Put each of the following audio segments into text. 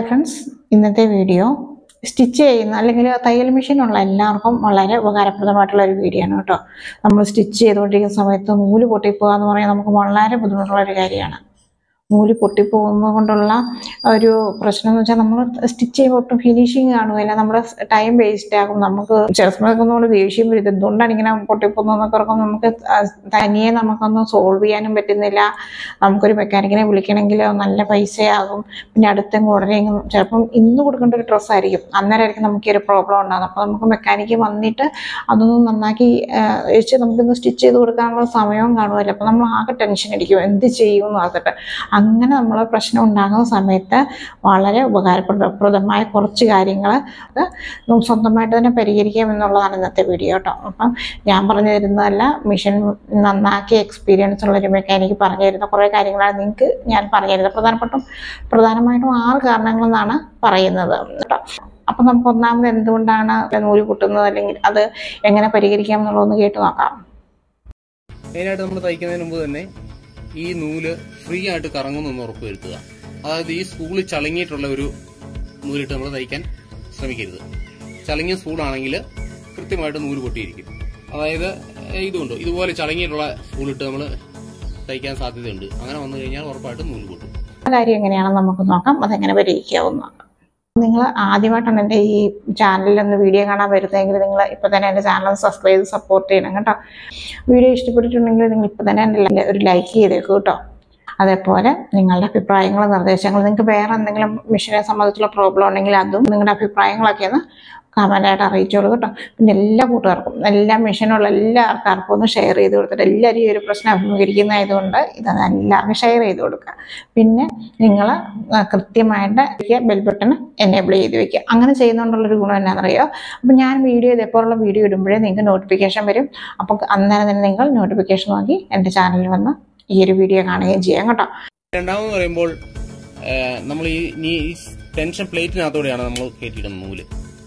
friends ഇന്നത്തെ video stitch ചെയ്യുന്ന അല്ലെങ്കിൽ തയ്യൽ മെഷീനുള്ള എല്ലാവർക്കും വളരെ ഉപകാരപ്രദമായിട്ടുള്ള ഒരു വീഡിയോ ആണ് കേട്ടോ നമ്മൾ സ്റ്റിച്ച് ചെയ്തുകൊണ്ടിരിക്കുന്ന സമയത്ത് നൂല് പൊട്ടിപ്പോകുക എന്ന് പറയുന്നത് നമുക്ക് വളരെ ബുദ്ധിമുട്ടുള്ള ഒരു കാര്യമാണ് നൂല് പൊട്ടിപ്പോകുന്നത് കൊണ്ടുള്ള ഒരു പ്രശ്നം എന്ന് വെച്ചാൽ നമ്മൾ സ്റ്റിച്ച് ചെയ്യുമ്പോൾ ഒട്ടും ഫിനിഷിങ് കാണുകയില്ല നമ്മുടെ ടൈം വേസ്റ്റ് ആകും നമുക്ക് ചില സമയത്ത് നമ്മൾ ദേഷ്യം വരും ഇത് എന്തുകൊണ്ടാണ് ഇങ്ങനെ പൊട്ടിപ്പോകുന്നതെന്നൊക്കെ ഓർക്കുമ്പോൾ നമുക്ക് തനിയെ നമുക്കൊന്നും സോൾവ് ചെയ്യാനും പറ്റുന്നില്ല നമുക്കൊരു മെക്കാനിക്കിനെ വിളിക്കണമെങ്കിൽ നല്ല പൈസയാകും പിന്നെ അടുത്തെങ്കിലും ഉടനെ ചിലപ്പം ഇന്ന് കൊടുക്കേണ്ട ഒരു ഡ്രസ്സായിരിക്കും അന്നേരമായിരിക്കും നമുക്ക് ഈ ഒരു പ്രോബ്ലം ഉണ്ടാകുന്നത് അപ്പോൾ നമുക്ക് മെക്കാനിക്ക് വന്നിട്ട് അതൊന്ന് നന്നാക്കി വെച്ച് നമുക്കിന്ന് സ്റ്റിച്ച് ചെയ്ത് കൊടുക്കാനുള്ള സമയവും കാണുമല്ലോ അപ്പോൾ നമ്മൾ ആകെ ടെൻഷൻ അടിക്കും എന്ത് ചെയ്യുമെന്ന് ഓർത്തിട്ട് അങ്ങനെ നമ്മൾ പ്രശ്നം ഉണ്ടാകുന്ന സമയത്ത് വളരെ ഉപകാരപ്രദമായ കുറച്ച് കാര്യങ്ങൾ നമുക്ക് സ്വന്തമായിട്ട് തന്നെ പരിഹരിക്കാം എന്നുള്ളതാണ് ഇന്നത്തെ വീഡിയോ കേട്ടോ അപ്പം ഞാൻ പറഞ്ഞു തരുന്നതല്ല മിഷൻ നന്നാക്കി എക്സ്പീരിയൻസ് ഉള്ളൊരു മെക്കാനിക്ക് പറഞ്ഞു തരുന്ന കുറേ കാര്യങ്ങളാണ് നിങ്ങൾക്ക് ഞാൻ പറഞ്ഞു തരുന്നത് പ്രധാനപ്പെട്ടും പ്രധാനമായിട്ടും ആറ് കാരണങ്ങളെന്നാണ് പറയുന്നത് കേട്ടോ അപ്പം നമുക്ക് ഒന്നാമത് എന്തുകൊണ്ടാണ് നൂല് പൊട്ടുന്നത് അല്ലെങ്കിൽ അത് എങ്ങനെ പരിഹരിക്കാം എന്നുള്ളതൊന്ന് കേട്ട് നോക്കാം മെയിനായിട്ട് നമ്മൾ തയ്ക്കുന്നതിന് മുമ്പ് തന്നെ ഈ നൂല് ഫ്രീ ആയിട്ട് കറങ്ങുന്നൊന്ന് ഉറപ്പ് വരുത്തുക അതായത് ഈ സ്പൂള് ചളങ്ങിയിട്ടുള്ള ഒരു നൂലിട്ട് നമ്മൾ തയ്ക്കാൻ ശ്രമിക്കരുത് ചളങ്ങിയ സ്പൂളാണെങ്കിൽ കൃത്യമായിട്ട് നൂല് പൊട്ടിയിരിക്കും അതായത് ഏഹ്, ഇതുകൊണ്ട് ഇതുപോലെ ചളങ്ങിയിട്ടുള്ള സ്പൂളിട്ട് നമ്മൾ തയ്ക്കാൻ സാധ്യതയുണ്ട് അങ്ങനെ വന്നു കഴിഞ്ഞാൽ ഉറപ്പായിട്ടും നൂല് പൊട്ടും ആ കാര്യം എങ്ങനെയാണെന്ന് നമുക്ക് നോക്കാം അതെങ്ങനെ പരിഹരിക്കാവുന്ന നിങ്ങൾ ആദ്യമായിട്ടാണ് എൻ്റെ ഈ ചാനലിൽ ഒന്ന് വീഡിയോ കാണാൻ വരുന്നതെങ്കിൽ നിങ്ങൾ ഇപ്പോൾ തന്നെ എൻ്റെ ചാനൽ സബ്സ്ക്രൈബ് ചെയ്ത് സപ്പോർട്ട് ചെയ്യണം കേട്ടോ വീഡിയോ ഇഷ്ടപ്പെട്ടിട്ടുണ്ടെങ്കിൽ നിങ്ങൾ ഇപ്പോൾ തന്നെ എൻ്റെ ല- ഒരു ലൈക്ക് ചെയ്തേക്കും കേട്ടോ അതേപോലെ നിങ്ങളുടെ അഭിപ്രായങ്ങളും നിർദ്ദേശങ്ങളും നിങ്ങൾക്ക് വേറെ എന്തെങ്കിലും മിഷനെ സംബന്ധിച്ചുള്ള പ്രോബ്ലം ഉണ്ടെങ്കിൽ അതും നിങ്ങളുടെ അഭിപ്രായങ്ങളൊക്കെ ഒന്ന് കമൻ്റായിട്ട് അറിയിച്ചോളൂ കേട്ടോ പിന്നെ എല്ലാ കൂട്ടുകാർക്കും എല്ലാ മിഷനുള്ള എല്ലാ ആൾക്കാർക്കും ഒന്ന് ഷെയർ ചെയ്ത് കൊടുത്തിട്ട് എല്ലാവരും ഈ ഒരു പ്രശ്നം അഭിമുഖീകരിക്കുന്നതായതുകൊണ്ട് ഇത് എല്ലാവർക്കും ഷെയർ ചെയ്ത് കൊടുക്കുക പിന്നെ നിങ്ങൾ കൃത്യമായിട്ട് ബെൽ ബട്ടൺ എനേബിൾ ചെയ്ത് വെക്കുക അങ്ങനെ ചെയ്യുന്നതുകൊണ്ടുള്ളൊരു ഗുണം എന്നാണെന്നറിയോ അപ്പം ഞാൻ വീഡിയോ ഇതേപോലുള്ള വീഡിയോ ഇടുമ്പോഴേ നിങ്ങൾക്ക് നോട്ടിഫിക്കേഷൻ വരും അപ്പം അന്നേരം തന്നെ നിങ്ങൾ നോട്ടിഫിക്കേഷൻ നോക്കി എൻ്റെ ചാനലിൽ വന്ന് ഈ ഒരു വീഡിയോ കാണുകയും ചെയ്യാം കേട്ടോ രണ്ടാമെന്ന് പറയുമ്പോൾ ഏഹ്, നമ്മൾ ഈ ഈ ടെൻഷൻ പ്ലേറ്റിനകത്തോടെയാണ് നമ്മൾ കയറ്റിയിടുന്ന നൂല്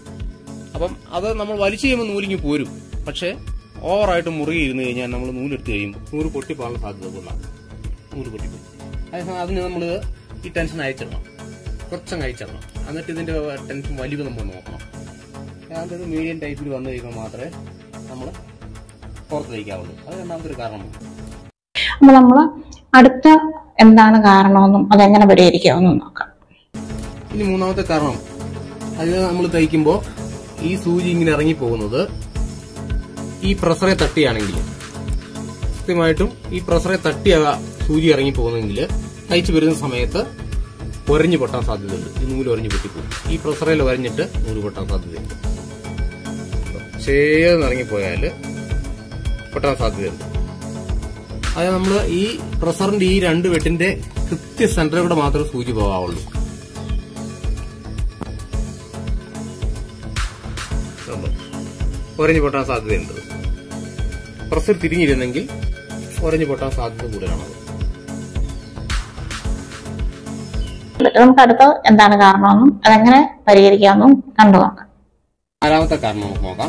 അപ്പം അത് നമ്മൾ വലിച്ചു കഴിയുമ്പോൾ നൂലിങ്ങി പോരും പക്ഷേ ഓവറായിട്ട് മുറുകി ഇരുന്ന് കഴിഞ്ഞാൽ നമ്മൾ നൂലെടുത്ത് കഴിയുമ്പോൾ നൂല് പൊട്ടിപ്പോകാനുള്ള സാധ്യത കൂടുതലാണ് നൂല് പൊട്ടിപ്പോയി അതേസമയം അതിന് നമ്മൾ ഈ ടെൻഷൻ അയച്ചിടണം കുറച്ചങ്ങ് അയച്ചിടണം എന്നിട്ട് ഇതിന്റെ ടെൻഷൻ വലിവ് നമ്മൾ നോക്കണം ഏതാണ്ട് ഒരു മീഡിയം ടൈപ്പിൽ വന്നു കഴിയുമ്പോൾ മാത്രമേ നമ്മൾ പുറത്ത് തയ്ക്കാവുള്ളൂ അത് രണ്ടാമത്തെ ഒരു കാരണമാണ് അപ്പം നമ്മൾ അടുത്ത എന്താണ് കാരണമെന്നും അതെങ്ങനെ പരിഹരിക്കാമെന്നും നോക്കാം ഇനി മൂന്നാമത്തെ കാരണം അത് നമ്മൾ തയ്ക്കുമ്പോൾ ഈ സൂചി ഇങ്ങനെ ഇറങ്ങി പോകുന്നത് ഈ പ്രഷറെ തട്ടിയാണെങ്കിൽ കൃത്യമായിട്ടും ഈ പ്രഷറെ തട്ടിയ സൂചി ഇറങ്ങി പോകുന്നെങ്കിൽ തയ്ച്ചു വരുന്ന സമയത്ത് ഒരഞ്ഞു പൊട്ടാൻ സാധ്യതയുണ്ട് ഈ നൂല് ഒരഞ്ഞു പൊട്ടിപ്പോകും ഈ പ്രഷറിൽ ഒരഞ്ഞിട്ട് നൂല് പൊട്ടാൻ സാധ്യതയുണ്ട് ചേർന്ന് ഇറങ്ങിപ്പോയാൽ പൊട്ടാൻ സാധ്യതയുണ്ട് അത് നമ്മൾ ഈ പ്രഷറിന്റെ ഈ രണ്ട് വെട്ടിന്റെ കൃത്യ സെന്ററിൽ കൂടെ മാത്രമേ സൂചി പോകാവുള്ളൂ ഒരഞ്ഞു പൊട്ടാൻ സാധ്യതയുണ്ട് പ്രഷർ തിരിഞ്ഞിരുന്നെങ്കിൽ ഒരഞ്ഞു പൊട്ടാൻ സാധ്യത കൂടുതലാണ് എന്നിട്ട് നമുക്ക് അടുത്ത എന്താണ് കാരണമെന്നും അതെങ്ങനെ പരിഹരിക്കാമെന്നും കണ്ടു നോക്കാം നാലാമത്തെ കാരണം നമുക്ക് നോക്കാം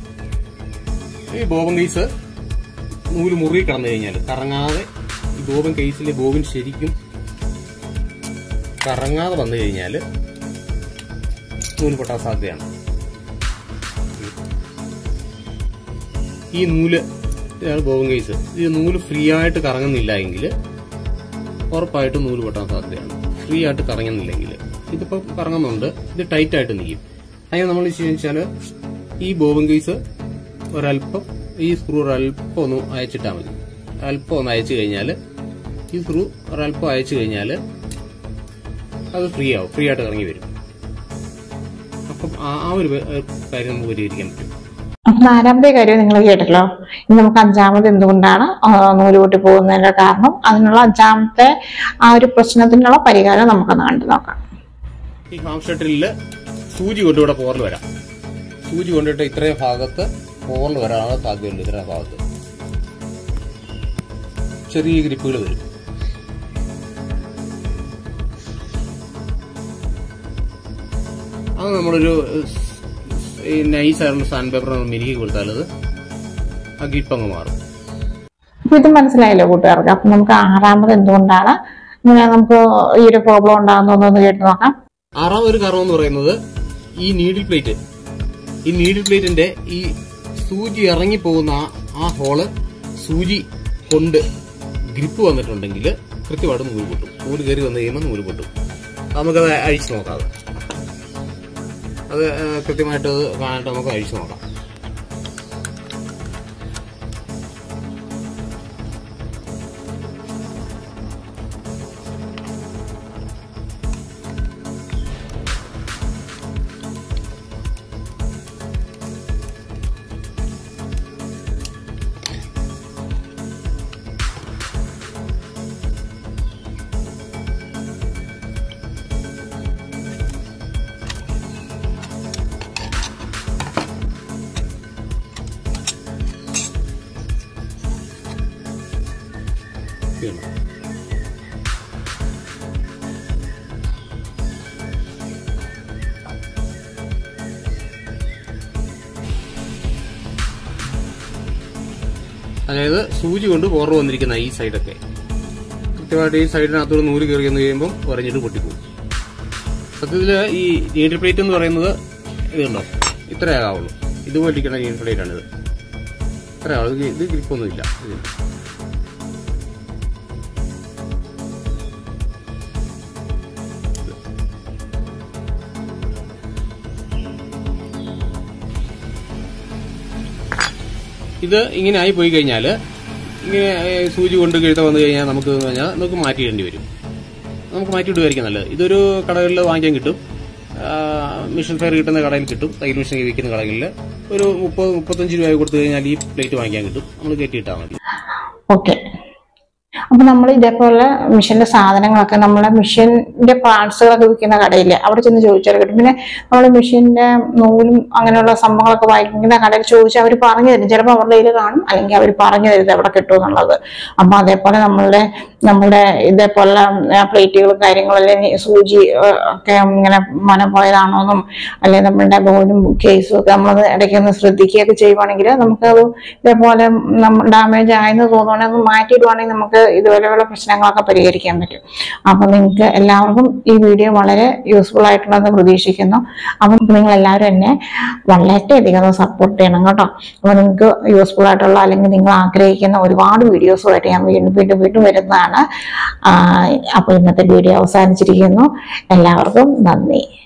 ഈ ബോബൻ കേസ് നൂല് മുറുകി കിടന്നു കഴിഞ്ഞാൽ കറങ്ങാതെ ഈ ബോബൻ കേസിലെ ബോബിൻ ശരിക്കും കറങ്ങാതെ വന്നു കഴിഞ്ഞാൽ നൂല് പൊട്ടാൻ സാധ്യതയാണ് ഈ നൂല് ഇതാണ് ബോബൻ കേസ് ഈ നൂല് ഫ്രീ ആയിട്ട് കറങ്ങുന്നില്ല എങ്കിൽ ഉറപ്പായിട്ടും നൂല് പൊട്ടാൻ സാധ്യതയാണ് ഫ്രീ ആയിട്ട് കറങ്ങുന്നില്ലെങ്കിൽ ഇതിപ്പോ കറങ്ങുന്നുണ്ട് ഇത് ടൈറ്റ് ആയിട്ട് നിൽക്കും അതിന് നമ്മൾ വെച്ചാല് ഈ ബോബൻ കേസ് ഒരല്പം ഈ സ്ക്രൂ ഒരല്പം ഒന്ന് അയച്ചിട്ടാൽ മതി അല്പം ഒന്ന് അയച്ചു കഴിഞ്ഞാൽ ഈ സ്ക്രൂ ഒരല്പം അയച്ചു കഴിഞ്ഞാൽ അത് ഫ്രീ ആവും ഫ്രീ ആയിട്ട് ഇറങ്ങി വരും അപ്പം ആ ആ ഒരു പ- കാര്യം നമുക്ക് പരിഹരിക്കാൻ പറ്റും അപ്പൊ നാലാമത്തെ കാര്യം നിങ്ങൾ കേട്ടല്ലോ ഇനി നമുക്ക് അഞ്ചാമത് എന്തുകൊണ്ടാണ് ആ, നൂല് പൊട്ടി പോകുന്നതിന്റെ കാരണം അതിനുള്ള അഞ്ചാമത്തെ ആ ഒരു പ്രശ്നത്തിനുള്ള പരിഹാരം നമുക്കൊന്ന് കണ്ടു നോക്കാം ഈ ഹാം ഷട്ടിലില് സൂചി കൊണ്ടിവിടെ പോറൽ വരാം സൂചി കൊണ്ടിട്ട് ഇത്രയും ഭാഗത്ത് പോറൽ വരാനുള്ള സാധ്യതയുണ്ട് ഇത്രയും ഭാഗത്ത് ചെറിയ ഗ്രിപ്പുകൾ വരും അത് നമ്മളൊരു സ്- ഈ നൈസ് ആയിട്ടുള്ള സാൻഡ് പേപ്പർ നമ്മൾ മിനുക്കി കൊടുത്താൽ അത് ആ ഗ്രിപ്പ് അങ്ങ് മാറും അപ്പൊ ഇത് മനസ്സിലായല്ലോ കൂട്ടുകാർക്ക് അപ്പൊ നമുക്ക് ആറാമത് എന്തുകൊണ്ടാണ് ഇങ്ങനെ നമുക്ക് ഈ ഒരു പ്രോബ്ലം ഉണ്ടാകുന്നതെന്ന് കേട്ട് നോക്കാം ആറാമത് ഒരു കാരണം എന്ന് പറയുന്നത് ഈ നീഡിൽ പ്ലേറ്റ് ഈ നീഡിൽ പ്ലേറ്റിന്റെ ഈ സൂചി ഇറങ്ങി പോകുന്ന ആ- ആ ഹോള് സൂചി കൊണ്ട് ഗ്രിപ്പ് വന്നിട്ടുണ്ടെങ്കിൽ കൃത്യമായിട്ട് നൂല് പൊട്ടും നൂല് കയറി വന്നു കഴിയുമ്പോൾ നൂല് പൊട്ടും നമുക്കത് അഴിച്ചു നോക്കാം അത് അത് ആ, കൃത്യമായിട്ട് അത് കാണാനായിട്ട് നമുക്ക് അഴിച്ചു നോക്കാം ചെയ്യണം അതായത് സൂചി കൊണ്ട് പോറ വന്നിരിക്കുന്ന ഈ സൈഡൊക്കെ കൃത്യമായിട്ട് ഈ സൈഡിനകത്തൂടെ നൂല് കയറി വന്നു കഴിയുമ്പോൾ ഉറഞ്ഞിട്ട് പൊട്ടിപ്പോകും സത്യത്തിൽ ഈ നീഡിൽ പ്ലേറ്റ് എന്ന് പറയുന്നത് ഇതുണ്ടോ ഇത്രേ ആകാവുള്ളൂ ഇതുപോലെ ഇരിക്കുന്ന നീഡിൽ പ്ലേറ്റ് ആണിത് ഇത്രേ ആവുള്ളൂ ഇത് ഇത് ഗ്രിപ്പൊന്നുമില്ല ഇതിന് ഇത് ഇങ്ങനെ ആയി പോയി കഴിഞ്ഞാൽ ഇങ്ങനെ ഏ, സൂചി കൊണ്ട് കിഴുത്ത വന്നു കഴിഞ്ഞാൽ നമുക്ക് എന്ന് പറഞ്ഞാൽ നമുക്ക് മാറ്റിയിടേണ്ടി വരും നമുക്ക് മാറ്റിയിടുമായിരിക്കും നല്ലത് ഇതൊരു കടകളിൽ വാങ്ങിക്കാൻ കിട്ടും ആ, മിഷൻ ഫെയർ കിട്ടുന്ന കടയിൽ കിട്ടും തൈൽ മിഷൻ വിൽക്കുന്ന കടകളിൽ ഒരു മുപ്പത് മുപ്പത്തഞ്ച് രൂപ കൊടുത്തു കഴിഞ്ഞാൽ ഈ പ്ലേറ്റ് വാങ്ങിക്കാൻ കിട്ടും നമ്മൾ കയറ്റിയിട്ടാൽ മതി ഓക്കെ അപ്പൊ നമ്മൾ ഇതേപോലെ മിഷന്റെ സാധനങ്ങളൊക്കെ നമ്മളെ മിഷന്റെ പാർട്സുകളൊക്കെ വിൽക്കുന്ന കടയില്ലേ അവിടെ ചെന്ന് ചോദിച്ചാൽ കിട്ടും പിന്നെ നമ്മൾ മിഷന്റെ നൂലും അങ്ങനെയുള്ള സംഭവങ്ങളൊക്കെ വാങ്ങിക്കുന്ന കടയിൽ ചോദിച്ചാൽ അവർ പറഞ്ഞു തരും ചിലപ്പോൾ അവരുടെ കയ്യിൽ കാണും അല്ലെങ്കിൽ അവർ പറഞ്ഞു തരും എവിടെ കിട്ടും എന്നുള്ളത് അപ്പൊ അതേപോലെ നമ്മളുടെ നമ്മളുടെ ഇതേപോലെ പ്ലേറ്റുകളും കാര്യങ്ങളെല്ലാം ഈ സൂചി ആ, ഒക്കെ ഇങ്ങനെ മന പോയതാണോന്നും അല്ലെങ്കിൽ നമ്മളുടെ ബോലും കേസും ഒക്കെ നമ്മൾ ഇടയ്ക്ക് ഒന്ന് ശ്രദ്ധിക്കുകയൊക്കെ ചെയ്യുവാണെങ്കിൽ നമുക്കത് ഇതേപോലെ ഡാമേജ് ആയെന്ന് തോന്നുവാണെങ്കിൽ ഒന്ന് മാറ്റിയിടുവാണെങ്കിൽ നമുക്ക് ഇതുപോലെയുള്ള പ്രശ്നങ്ങളൊക്കെ പരിഹരിക്കാൻ പറ്റും അപ്പം നിങ്ങൾക്ക് എല്ലാവർക്കും ഈ വീഡിയോ വളരെ യൂസ്ഫുൾ ആയിട്ടുള്ളതെന്ന് പ്രതീക്ഷിക്കുന്നു അപ്പം നിങ്ങൾ എല്ലാവരും എന്നെ വളരെയധികം സപ്പോർട്ട് ചെയ്യണം കേട്ടോ അപ്പോൾ നിങ്ങൾക്ക് യൂസ്ഫുൾ ആയിട്ടുള്ള അല്ലെങ്കിൽ നിങ്ങൾ ആഗ്രഹിക്കുന്ന ഒരുപാട് വീഡിയോസുമായിട്ട് ഞാൻ വീണ്ടും വീണ്ടും വീണ്ടും വരുന്നതാണ് അപ്പോൾ ഇന്നത്തെ വീഡിയോ അവസാനിച്ചിരിക്കുന്നു എല്ലാവർക്കും നന്ദി